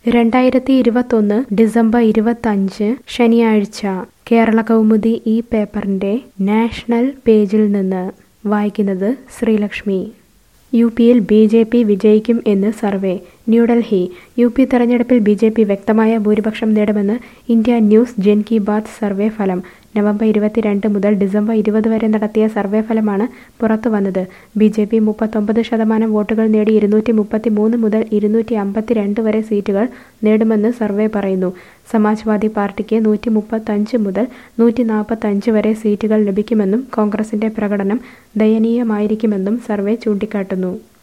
രണ്ടായിരത്തി ഇരുപത്തൊന്ന് ഡിസംബർ ഇരുപത്തഞ്ച് ശനിയാഴ്ച കേരള കൗമുദി ഈ പേപ്പറിൻ്റെ നാഷണൽ പേജിൽ നിന്ന് വായിക്കുന്നത് ശ്രീലക്ഷ്മി യു പിയിൽ ബി ജെ പി വിജയിക്കും എന്ന് സർവേ ന്യൂഡൽഹി യു പി തെരഞ്ഞെടുപ്പിൽ ബി ജെ പി വ്യക്തമായ ഭൂരിപക്ഷം നേടുമെന്ന് India News Jan Ki Baat survey ഫലം നവംബർ ഇരുപത്തിരണ്ട് മുതൽ ഡിസംബർ ഇരുപത് വരെ നടത്തിയ സർവേ ഫലമാണ് പുറത്തുവന്നത് ബി ജെ പി മുപ്പത്തൊമ്പത് ശതമാനം വോട്ടുകൾ നേടി ഇരുന്നൂറ്റി മുപ്പത്തി മൂന്ന് മുതൽ ഇരുന്നൂറ്റി അമ്പത്തിരണ്ട് വരെ സീറ്റുകൾ നേടുമെന്ന് സർവേ പറയുന്നു സമാജ്വാദി പാർട്ടിക്ക് നൂറ്റി മുപ്പത്തഞ്ച് മുതൽ നൂറ്റി നാൽപ്പത്തഞ്ച് വരെ സീറ്റുകൾ ലഭിക്കുമെന്നും കോൺഗ്രസിന്റെ പ്രകടനം ദയനീയമായിരിക്കുമെന്നും സർവേ ചൂണ്ടിക്കാട്ടുന്നു